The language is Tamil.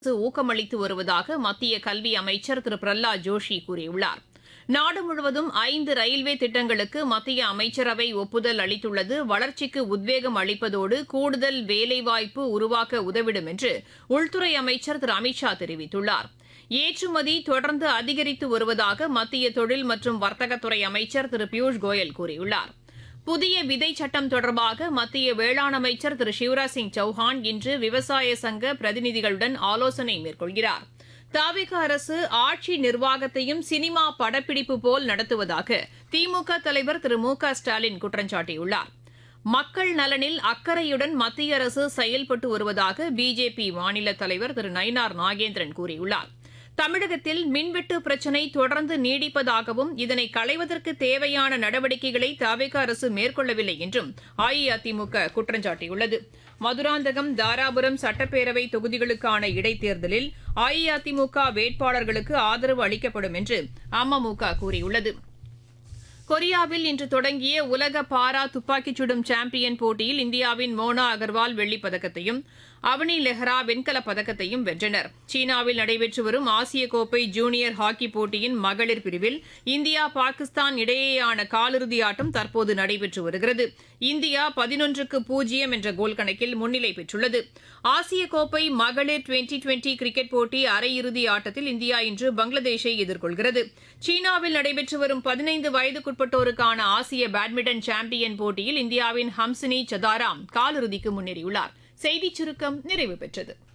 அரசு ஊக்கமளித்து வருவதாக மத்திய கல்வி அமைச்சர் திரு பிரஹ்லாத் ஜோஷி கூறியுள்ளார் நாடு முழுவதும் ஐந்து ரயில்வே திட்டங்களுக்கு மத்திய அமைச்சரவை ஒப்புதல் அளித்துள்ளது வளர்ச்சிக்கு உத்வேகம் அளிப்பதோடு கூடுதல் வேலைவாய்ப்பு உருவாக்க உதவிடும் என்று உள்துறை அமைச்சர் திரு அமித்ஷா தெரிவித்துள்ளார் ஏற்றுமதி தொடர்ந்து அதிகரித்து வருவதாக மத்திய தொழில் மற்றும் வர்த்தகத்துறை அமைச்சர் திரு பியூஷ் கோயல் கூறியுள்ளார் புதிய விதை சட்டம் தொடர்பாக மத்திய வேளாண் அமைச்சர் திரு சிவராஜ் சிங் சௌஹான் இன்று விவசாய சங்க பிரதிநிதிகளுடன் ஆலோசனை மேற்கொள்கிறார் தாவிக அரசு ஆட்சி நிர்வாகத்தையும் சினிமா படப்பிடிப்பு போல் நடத்துவதாக திமுக தலைவர் திரு மு க ஸ்டாலின் குற்றம் சாட்டியுள்ளார் மக்கள் நலனில் அக்கறையுடன் மத்திய அரசு செயல்பட்டு வருவதாக பிஜேபி மாநில தலைவர் திரு நயினார் நாகேந்திரன் கூறியுள்ளார் தமிழகத்தில் மின்வெட்டு பிரச்சினை தொடர்ந்து நீடிப்பதாகவும் இதனை களைவதற்கு தேவையான நடவடிக்கைகளை தவிக அரசு மேற்கொள்ளவில்லை என்றும் அஇஅதிமுக குற்றம் சாட்டியுள்ளது மதுராந்தகம் தாராபுரம் சட்டப்பேரவை தொகுதிகளுக்கான இடைத்தேர்தலில் அஇஅதிமுக வேட்பாளர்களுக்கு ஆதரவு அளிக்கப்படும் என்று அமமுக கூறியுள்ளது கொரியாவில் இன்று தொடங்கிய உலக பாரா துப்பாக்கிச் சுடும் சாம்பியன் போட்டியில் இந்தியாவின் மோனா அகர்வால் வெள்ளிப் பதக்கத்தையும் அவனி லெஹ்ரா வெண்கலப் பதக்கத்தையும் வென்றனர் சீனாவில் நடைபெற்று வரும் ஆசிய கோப்பை ஜூனியர் ஹாக்கி போட்டியின் மகளிர் பிரிவில் இந்தியா பாகிஸ்தான் இடையேயான காலிறுதி ஆட்டம் தற்போது நடைபெற்று வருகிறது இந்தியா பதினொன்றுக்கு பூஜ்ஜியம் என்ற கோல் கணக்கில் முன்னிலை பெற்றுள்ளது ஆசிய கோப்பை மகளிர் டுவெண்டி டுவெண்டி கிரிக்கெட் போட்டி அரையிறுதி ஆட்டத்தில் இந்தியா இன்று பங்களாதேஷை எதிர்கொள்கிறது சீனாவில் நடைபெற்று வரும் பதினைந்து வயதுக்குட்பட்டோருக்கான ஆசிய பேட்மிண்டன் சாம்பியன் போட்டியில் இந்தியாவின் ஹம்சினி சதாராம் காலிறுதிக்கு முன்னேறியுள்ளார் செய்திச் சுருக்கம் நிறைவு பெற்றது